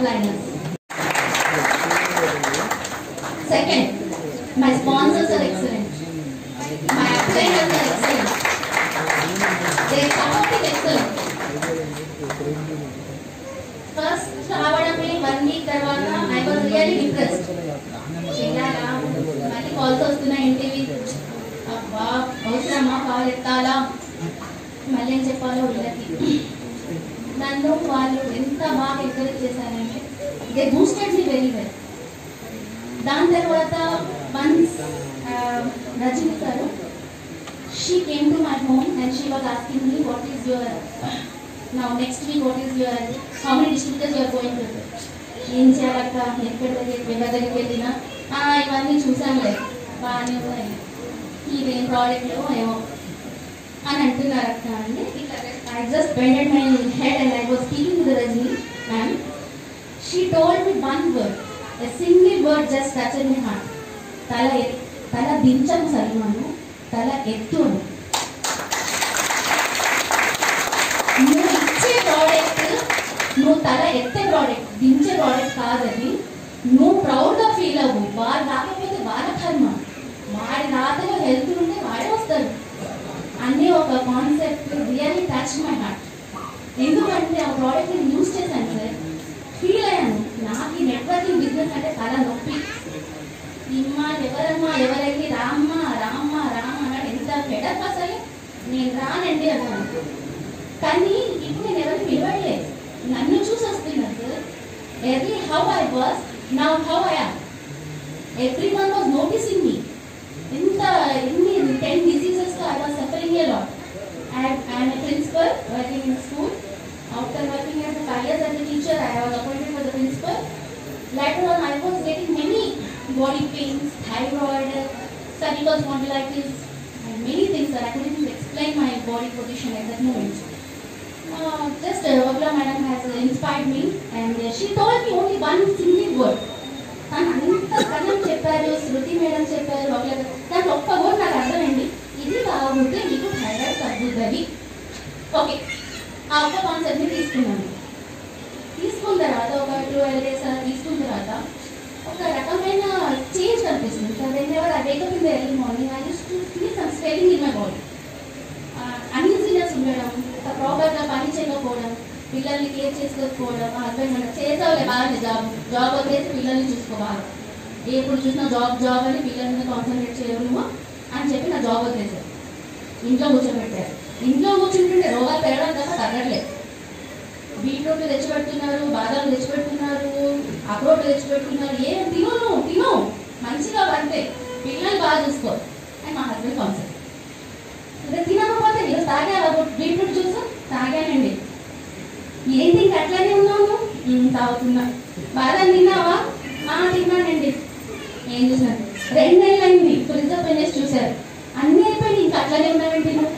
designers. Second, my sponsors are excellent. My appliers are excellent. Their support is excellent. First రావడమే one week తర్వాత I was really impressed చేయాలా మళ్ళీ calls వస్తున్నాయి ఇంటివి అబ్బా అవసరమా call ఎత్తాలా మళ్ళీ ఏం చెప్పాలో వీళ్ళకి నన్ను వాళ్ళు ఎంత బాగా ఎంకరేజ్ చేశారంటే they boosted me very well దాని తర్వాత once Rajani garu she came to my home and she was asking me what is your now next week what is your how many districts your going to ఏం చేయాలక్క ఎక్కడ దగ్గరికి ఎవరి దగ్గరికి వెళ్ళినా "ఆ, ఇవన్నీ చూసాంలే బాగానే ఉన్నాయి ఇదేం ప్రోడక్ట్ ఏమో అని అంటున్నారు అక్క అండి I just bended my head and I was speaking to Rajani ma'am she told me one word a single word just touch in my heart తల ఎత్- తల దించను సల్మాను తల ఎత్తును నువ్వు ఇచ్చే ప్రోడక్ట్ నువ్వు తల ఎత్తే ప్రోడక్ట్ దించే ప్రోడక్ట్ కాదని నువ్వు ప్రౌడ్గా ఫీల్ అవ్వు వాడు రాకపోతే వాళ్ళ కర్మ వాడి రాతలో హెల్త్ ఉంటే వాడే వస్తాడు అనే ఒక concept really touch my heart ఎందుకంటే ఆ ప్రోడక్ట్ నేను యూజ్ చేశాను సార్ ఫీల్ అయ్యాను నాకు ఈ నెట్వర్కింగ్ బిజినెస్ అంటే చాలా నొప్పి ఇమ్మా ఎవరమ్మా ఎవరెళ్ళి రామ్మ రామ్మ రామ్మ అన్నాడు ఎంత ఫెడప్ అసలు నేను రానండి అన్నాను కానీ ఇప్పుడు నేను ఎవరిని పిలవట్లేదు నన్ను చూసి వస్తున్నారు sir early how I was now how I am everyone was noticing me ఎంత ఎన్ని ten diseases I was suffering a lot I'm a principal working in school after working as five years as a teacher I was appointed for the principal Later on, I was getting many body pains, thyroid, cervical spondylitis, and many things that I couldn't even explain my body position at that moment. Uh, just uh, Vagla madam has uh, inspired me, and uh, she told me only one single word. తను అంత కథం చెప్పారు శృతి madam చెప్పారు వగల దాంట్లో ఒక్క word నాకు అర్థమైంది ఇది బాగుంటే మీకు థైరాయిడ్ తగ్గుతుంది ఓకే ఆ ఒక్క కాన్సెప్ట్ని తీసుకున్నాను తీసుకున్న తర్వాత ఒక ట్వెల్వ్ డేస్ అలా తీసుకున్న తర్వాత ఒక రకమైన చేంజ్ కనిపిస్తుంది sir whenever I wake up in the early morning I use to see some swelling in my body uneasiness ఉండడం ప్రాపర్గా పని చేయకపోవడం పిల్లల్ని కేర్ చేసుకోకపోవడం మా హస్బెండ్ మన చేసావులే బాగానే జాబ్ జాబ్ వదిలేసి పిల్లల్ని చూసుకోవాలి ఎప్పుడు చూసినా జాబ్ జాబ్ అని పిల్లల మీద కాన్సన్ట్రేట్ చేయడము అని చెప్పి నా జాబ్ వదిలేసారు ఇంట్లో కూర్చోబెట్టారు ఇంట్లో కూర్చుంటుంటే రోగాలు పెరగడం తప్ప తగ్గట్లేదు బీట్రూట్లు తెచ్చిపెడుతున్నారు బాదాలు తెచ్చిపెడుతున్నారు అక్రోట్లు తెచ్చిపెడుతున్నారు ఏం తిను నువ్వు తిను మంచిగా పడితే పిల్లలు బాగా చూసుకో అని మా హస్బెండ్ కాన్సెప్ట్ ఇక తినకపోతే ఇలా తాగావా బీట్రూట్ జ్యూస్ తాగానండి ఏంటి ఇంక అట్లానే ఉన్నావు "ఉమ్, తాగుతున్నా బాదాలు తిన్నావా ఆ తిన్నానండి ఏం చూసాను రెండు నెలలు అయింది ఫ్రిడ్జ్ ఓపెన్ చేసి చూశారు అన్నీ అయిపోయింది ఇంకా అట్లానే ఉన్నానండి నువ్వు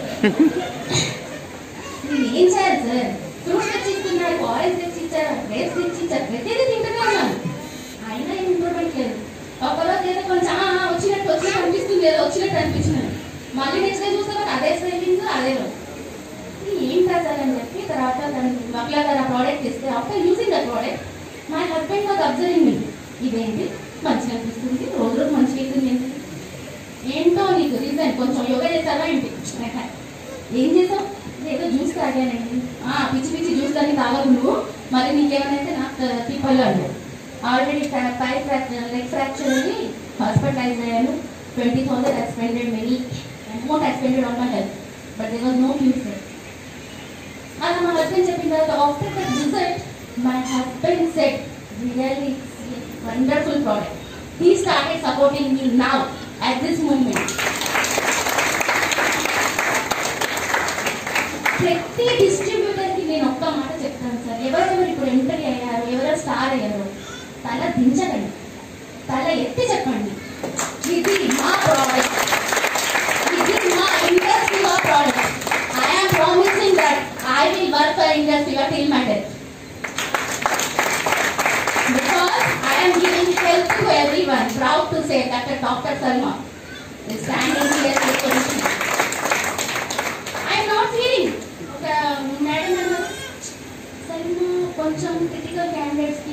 నేను ఏం చేయాలి సార్ ఫ్రూట్స్ తెచ్చి ఇస్తున్నారు ఆరెంజ్ తెచ్చి ఇచ్చారు గ్రేప్స్ తెచ్చి ఇచ్చారు ప్రతిదీ తింటూనే ఉన్నాను అయినా ఏం ఇంప్రూవ్మెంట్ లేదు ఒకరోజు ఏదో కొంచెం "ఆ, ఆ, వచ్చినట్టు వచ్చినట్టు అనిపిస్తుంది ఏదో వచ్చినట్టు అనిపించినది మళ్ళీ నెక్స్ట్ డే చూస్తే నాకు అదే స్పెల్లింగ్ అదే రోజు ఏంటా సార్ అని చెప్పి తర్వాత తను బక్లా గారు ఆ ప్రోడక్ట్ ఇస్తే after using the product my husband was observing me ఇదేంటి మంచిగా అనిపిస్తుంది రోజు రోజు మంచిగా అవుతుంది ఏంటి ఏంటో నీకు రీజన్ కొంచెం యోగా చేస్తావా ఏంటి ఏం చేసావు ఏదో జ్యూస్ తాగానండి ఆ, పిచ్చి పిచ్చి జ్యూస్ కానీ తాగవు నువ్వు మరి నీకేమైనా నాకు తిప్పలు అన్నాడు ఆల్రెడీ పై ఫ్రాక్చర్ లెగ్ ఫ్రాక్చర్ అని హాస్పిటలైజ్ అయ్యాను twenty thousand expended many amount expended on my health but they was no future అలా మా హస్బెండ్ చెప్పిన తర్వాత after that result my husband said really wonderful product he started supporting me now at this moment ప్రతి డిస్ట్రిబ్యూటర్కి నేను ఒక్క మాట చెప్తాను సార్ ఎవరెవరు ఇప్పుడు ఎంట్రీ అయ్యారు ఎవరెవరు స్టార్ అయ్యారు తల దించకండి తల ఎత్తి చెప్పండి ఇది మా ప్రోడక్ట్ ఇది మా industry of product I'm promising that I will work for industry of till my death Because I am giving help to everyone. Proud to say that Dr. Salma is standing here with me. I am not feeling. ఒక madam అన్నారు సల్మా కొంచెం critical క్యాండిడేట్స్కి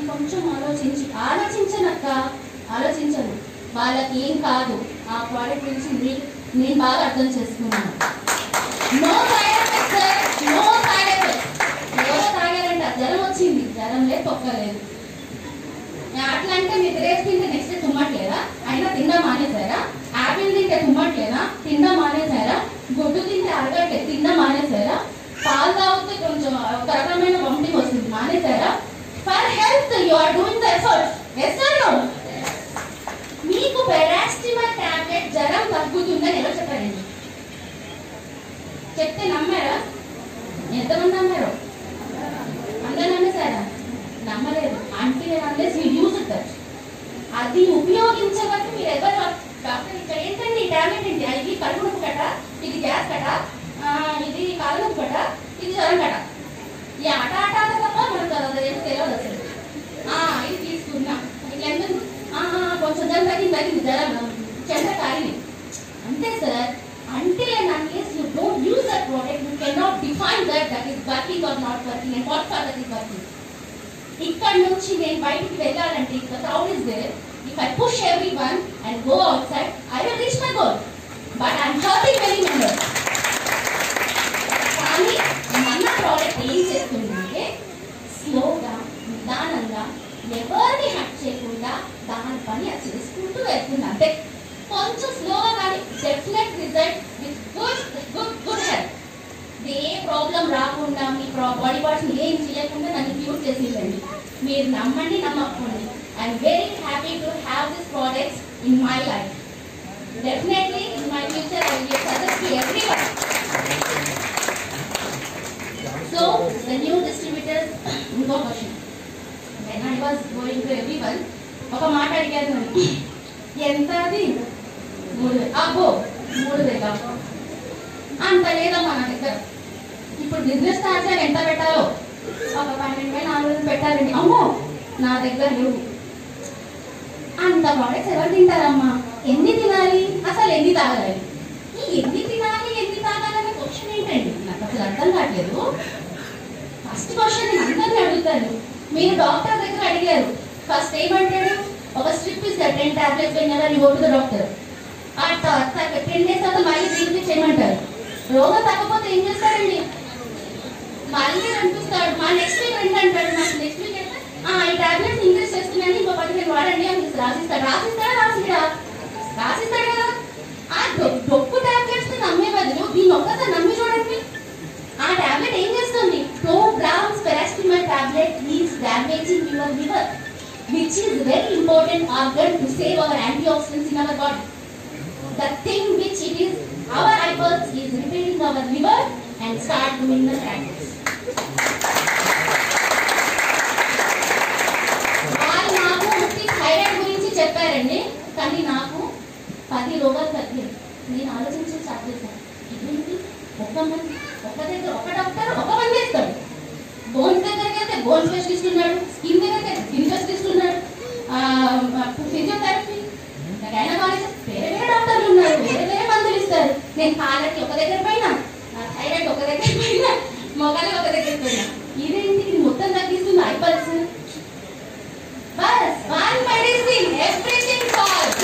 కాదు ఆ product గురించి మీరు నేను బాగా అర్థం చేసుకున్నాను no side effect sir no side effect ఎవరో తాగారంట జ్వరం వచ్చింది జ్వరం లేదు తొక్కలేదు అట్లా అంటే మీరు గ్రేప్స్ తింటే నెక్స్ట్ డే తుమ్మట్లేదా అయినా తిండా మానేశారా యాపిల్ తింటే తుమ్మట్లేదా తిండా మానేశారా గుడ్డు తింటే అరగట్లేదు తిండా మానేశారా పాలు తాగితే కొంచెం ఒక రకమైన వామిటింగ్ వస్తుంది మానేశారా for health you are doing the efforts yes or no మీకు పెరాస్టిమల్ టాబ్లెట్ జ్వరం తగ్గుతుందని ఎవరు చెప్పారండి చెప్తే నమ్మారా ఎంతమంది నమ్మారు అందరు నమ్మేశారా నమ్మలేదు అంటే అన్లెస్ యూ యూజ్ దట్ అది ఉపయోగించబట్టి మీరు ఎవరు డాక్టర్ ఇక్కడ ఏంటండి ఈ టాబ్లెట్ ఏంటి ఇది కడుపు నొప్పి కట ఇది గ్యాస్ కట ఆ, ఇది కాలు నొప్పి కట ఇది జ్వరం కట ఈ ఆట ఆట ఆట తప్ప మనకు అది ఏమో తెలియదు అసలు ఆ, ఇది తీసుకున్నా ఇట్లా ఎంత ఆ, ఆ, కొంచెం జ్వరం తగ్గింది తగ్గింది జ్వరం చెంత కాలింది అంతే sir until and unless you don't use that product, you cannot define that that is working or not working and what for that is working. ఇక్కడ నుంచి నేను బయటికి వెళ్ళాలంటే the crowd is there. If I push everyone and go outside, I will reach my goal. But I'm hurting many members. కానీ మన product ఏం చేస్తుందంటే స్లోగా నిదానంగా ఎవరిని హట్ చేయకుండా దాని పని అది చేసుకుంటూ వెళ్తుంది అంతే కొంచెం స్లోగా కానీ definite result with good good good health ఏ ప్రాబ్లం రాకుండా మీ బాడీ పార్ట్స్ ఏం చేయకుండా నన్ను క్యూర్ చేసేయండి మీరు నమ్మండి నమ్మకండి I'm very happy to have this products in my life definitely in my future I will suggest to everyone so the new distributors ఇంకో question when I was going to everyone ఒక మాట అడిగాను నన్ను. ఎంత అది మూడు వేలు అబ్బో మూడు వేల అంత లేదమ్మా నా దగ్గర ఇప్పుడు బిజినెస్ స్టార్ట్ చేయాలి ఎంత పెట్టాలో ఒక పన్నెండు వేలు నాలుగు వేలు పెట్టాలండి అమ్మో నా దగ్గర లేవు అంత ప్రోడక్ట్స్ ఎవరు తింటారమ్మా ఎన్ని తినాలి అసలు ఎన్ని తాగాలి ఈ ఎన్ని తినాలి ఎన్ని తాగాలనే క్వశ్చన్ ఏంటండి నాకు అసలు అర్థం కావట్లేదు ఫస్ట్ క్వశ్చన్ నేను అందరినీ అడుగుతాను మీరు డాక్టర్ దగ్గర అడిగారు ఫస్ట్ ఏమంటాడు ఒక స్ట్రిప్ ఇస్తారు ten tablets whenever you go to the doctor ఆ టెన్ డేస్ తర్వాత మళ్ళీ రీప్లేస్ చేయమంటారు రోగం తగ్గకపోతే ఏం చేస్తాడండి మళ్ళీ అనిపిస్తాడు మా నెక్స్ట్ వీక్ రండి అంటాడు నాకు నెక్స్ట్ వీక్ అయితే "ఆ, ఈ టాబ్లెట్స్ ఇంక్రీజ్ చేస్తున్నాను ఇంకో పదిహేను వాడండి అని రాసిస్తాడు రాసిస్తాడా రాసిడా రాసిస్తాడు కదా ఆ డొ- డొక్కు టాబ్లెట్స్ నమ్మే బదులు దీన్ని ఒక్కసారి నమ్మి చూడండి ఆ టాబ్లెట్ ఏం చేస్తుంది two grams paracetamol tablet is damaging your liver which is very important organ to save our antioxidants in our body the thing which it is our efforts is repairing our liver and start doing the practice. వాళ్ళు నాకు ఉత్తి thyroid గురించి చెప్పారండి కానీ నాకు పది రోగాలు తగ్గాయి నేను ఆలోచించి స్టార్ట్ చేశాను ఇదేంటి ఒక మంది ఒక దగ్గర ఒక డాక్టర్ ఒక మంది ఇస్తాడు బోన్స్ దగ్గరికి వెళ్తే బోన్ స్పెషలిస్ట్ ఉన్నాడు స్కిన్ దగ్గరికి వెళ్తే స్కిన్ స్పెషలిస్ట్ ఉన్నాడు ఫిజియోథెరపీ గైనకాలజిస్ట్ వేరే వేరే డాక్టర్లు ఉన్నారు వేరే వేరే మందులు ఇస్తారు నేను కాళ్ళకి ఒక దగ్గర పోయినా నా థైరాయిడ్ ఒక దగ్గర పోయినా మొగలకి ఒక దగ్గర పోయినా ఇదేంటి ఇది మొత్తం తగ్గిస్తుంది ఐపల్స్ బస్ one medicine everything cost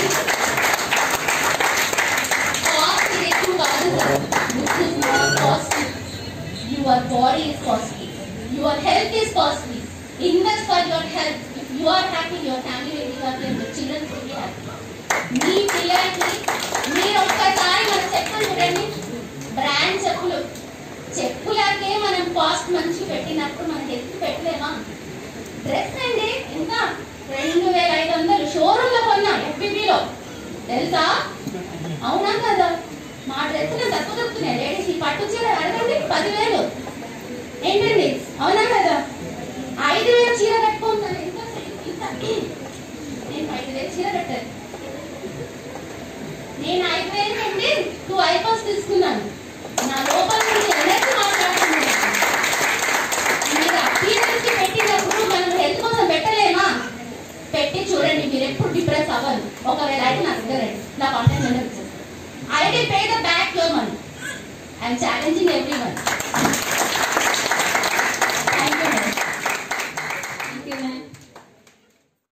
cost ఇది ఎక్కువ కాదు sir this is not costly your body is costly your health is costly invest for your health if you are happy your family will be happy and children will be happy మీ పిల్లలకి మీరు ఒక్కసారి మన చెప్పులు చూడండి brand చెప్పులు చెప్పులకే మనం cost మంచి పెట్టినప్పుడు మన హెల్త్ పెట్టలేమా డ్రెస్ అండి ఎంత రెండు వేల ఐదు వందలు షోరూమ్ లో కొన్నా ఎఫ్బిబిలో తెలుసా అవునా కదా మా డ్రెస్సులు తక్కువ దొరుకుతున్నాయి లేడీస్ ఈ పట్టు చీర అడగండి పదివేలు ఏంటండి అవునా కదా ఐదు వేలు చీర కట్టుకుంటాను ఎంత ఇంత నేను ఐదు వేలు చీర కట్టాను నేను ఐదు వేలు నుండి టూ ఐపాస్ తీసుకున్నాను నా లోపల నుంచి ఎనర్జీ మాట్లాడుతున్నాను మీరు అపీరెన్స్ కి పెట్టినప్పుడు మనం హెల్త్ కోసం పెట్టలేమా పెట్టి చూడండి మీరు ఎప్పుడు డిప్రెస్ అవ్వరు ఒకవేళ అయితే నా దగ్గర రండి. నా కాంటాక్ట్ నెంబర్ ఇచ్చాను I will pay the back your money I'm challenging every one